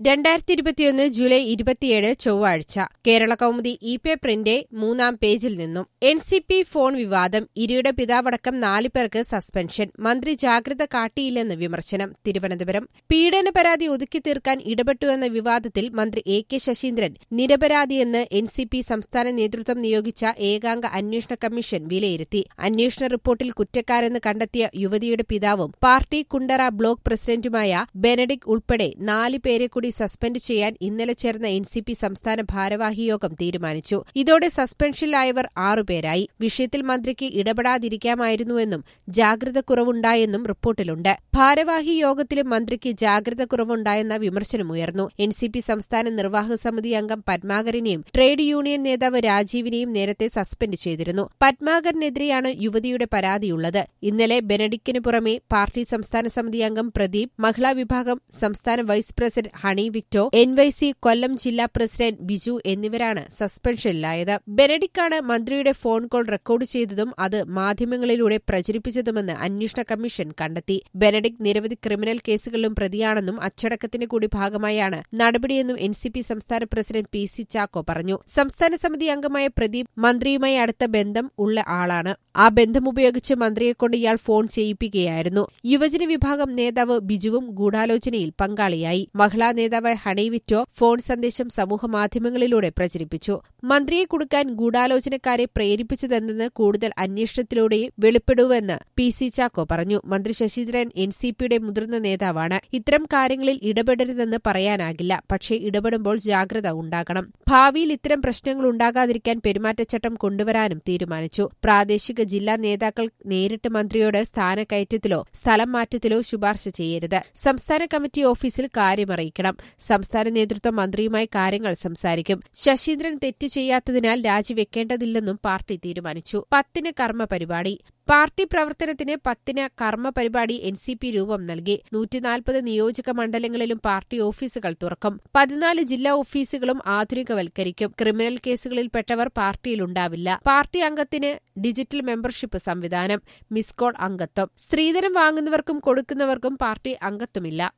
രണ്ടായിരത്തി ഇരുപത്തിയൊന്ന് ജൂലൈ ഇരുപത്തിയേഴ് ചൊവ്വാഴ്ച കേരള കൗമുദി ഇ പേപ്പറിന്റെ മൂന്നാം പേജിൽ നിന്നും എൻ സി പി ഫോൺ വിവാദം ഇരിയുടെ പിതാവടക്കം നാല് പേർക്ക് സസ്പെൻഷൻ മന്ത്രി ജാഗ്രത കാട്ടിയില്ലെന്ന് വിമർശനം തിരുവനന്തപുരം പീഡന പരാതി ഒതുക്കി തീർക്കാൻ ഇടപെട്ടുവെന്ന വിവാദത്തിൽ മന്ത്രി എ കെ ശശീന്ദ്രൻ നിരപരാധിയെന്ന് എൻ സി പി സംസ്ഥാന നേതൃത്വം നിയോഗിച്ച ഏകാംഗ അന്വേഷണ കമ്മീഷൻ വിലയിരുത്തി അന്വേഷണ റിപ്പോർട്ടിൽ കുറ്റക്കാരെന്ന് കണ്ടെത്തിയ യുവതിയുടെ പിതാവും പാർട്ടി കുണ്ടറ ബ്ലോക്ക് പ്രസിഡന്റുമായ ബെനഡിക് ഉൾപ്പെടെ നാല് പേരെ കൂടി സസ്പെൻഡ് ചെയ്യാൻ ഇന്നലെ ചേർന്ന എൻ സി പി സംസ്ഥാന ഭാരവാഹി യോഗം തീരുമാനിച്ചു ഇതോടെ സസ്പെൻഷനിലായവർ ആറുപേരായി വിഷയത്തിൽ മന്ത്രിക്ക് ഇടപെടാതിരിക്കാമായിരുന്നുവെന്നും ജാഗ്രത കുറവുണ്ടായെന്നും റിപ്പോർട്ടിലുണ്ട് ഭാരവാഹി യോഗത്തിലും മന്ത്രിക്ക് ജാഗ്രത കുറവുണ്ടായെന്ന വിമർശനമുയർന്നു എൻ സി പി സംസ്ഥാന നിർവാഹക സമിതി അംഗം പത്മാകരനെയും ട്രേഡ് യൂണിയൻ നേതാവ് രാജീവിനെയും നേരത്തെ സസ്പെൻഡ് ചെയ്തിരുന്നു പത്മാകരനെതിരെയാണ് യുവതിയുടെ പരാതിയുള്ളത് ഇന്നലെ ബെനഡിക്കിന് പുറമെ പാർട്ടി സംസ്ഥാന സമിതി അംഗം പ്രദീപ് മഹിളാ വിഭാഗം സംസ്ഥാന vice president Honey Victor N Y C Kollam ജില്ലാ പ്രസിഡന്റ് ബിജു എന്നിവരാണ് സസ്പെൻഷനിലായത് ബെനഡിക്കാണ് മന്ത്രിയുടെ ഫോൺ കോൾ റെക്കോർഡ് ചെയ്തതും അത് മാധ്യമങ്ങളിലൂടെ പ്രചരിപ്പിച്ചതുമെന്ന് അന്വേഷണ കമ്മീഷൻ കണ്ടെത്തി ബെനഡിക് നിരവധി ക്രിമിനൽ കേസുകളിലും പ്രതിയാണെന്നും അച്ചടക്കത്തിന്റെ കൂടി ഭാഗമായാണ് നടപടിയെന്നും എൻ സി പി സംസ്ഥാന പ്രസിഡന്റ് പി സി ചാക്കോ പറഞ്ഞു സംസ്ഥാന സമിതി അംഗമായ പ്രദീപ് മന്ത്രിയുമായി അടുത്ത ബന്ധം ഉള്ള ആളാണ് ആ ബന്ധം ഉപയോഗിച്ച് മന്ത്രിയെക്കൊണ്ട് ഇയാൾ ഫോൺ ചെയ്യിപ്പിക്കുകയായിരുന്നു യുവജന വിഭാഗം നേതാവ് ബിജുവും ഗൂഢാലോചനയിൽ പങ്കാളിയായി മഹിളാ നേതാവായ ഹണി വിറ്റോ ഫോൺ സന്ദേശം സമൂഹമാധ്യമങ്ങളിലൂടെ പ്രചരിപ്പിച്ചു മന്ത്രിയെ കൊടുക്കാൻ ഗൂഢാലോചനക്കാരെ പ്രേരിപ്പിച്ചതെന്ന് കൂടുതൽ അന്വേഷണത്തിലൂടെ വെളിപ്പെടുവെന്ന് പി സി ചാക്കോ പറഞ്ഞു മന്ത്രി ശശീന്ദ്രൻ എൻ സി പിയുടെ മുതിർന്ന നേതാവാണ് ഇത്തരം കാര്യങ്ങളിൽ ഇടപെടരുതെന്ന് പറയാനാകില്ല പക്ഷേ ഇടപെടുമ്പോൾ ജാഗ്രത ഉണ്ടാകണം ഭാവിയിൽ ഇത്തരം പ്രശ്നങ്ങൾ ഉണ്ടാകാതിരിക്കാൻ പെരുമാറ്റച്ചട്ടം കൊണ്ടുവരാനും തീരുമാനിച്ചു പ്രാദേശിക ജില്ലാ നേതാക്കൾ നേരിട്ട് മന്ത്രിയോട് സ്ഥാനക്കയറ്റത്തിലോ സ്ഥലം മാറ്റത്തിലോ ശുപാർശ ചെയ്യരുത് സംസ്ഥാന കമ്മിറ്റി ഓഫീസിൽ കാര്യമറിയിക്കണം സംസ്ഥാന നേതൃത്വം മന്ത്രിയുമായി കാര്യങ്ങൾ സംസാരിക്കും ശശീന്ദ്രൻ തെറ്റ് ചെയ്യാത്തതിനാൽ രാജിവെക്കേണ്ടതില്ലെന്നും പാർട്ടി തീരുമാനിച്ചു പത്തിന് കർമ്മ പരിപാടി പാർട്ടി പ്രവർത്തനത്തിന് പത്തിന് കർമ്മ പരിപാടി എൻ സി പി രൂപം നൽകി നൂറ്റിനാൽപ്പത് നിയോജക മണ്ഡലങ്ങളിലും പാർട്ടി ഓഫീസുകൾ തുറക്കും പതിനാല് ജില്ലാ ഓഫീസുകളും ആധുനികവൽക്കരിക്കും ക്രിമിനൽ കേസുകളിൽപ്പെട്ടവർ പാർട്ടിയിലുണ്ടാവില്ല പാർട്ടി അംഗത്തിന് ഡിജിറ്റൽ മെമ്പർഷിപ്പ് സംവിധാനം മിസ് കോൾ അംഗത്വം സ്ത്രീധനം വാങ്ങുന്നവർക്കും കൊടുക്കുന്നവർക്കും പാർട്ടി അംഗത്വമില്ല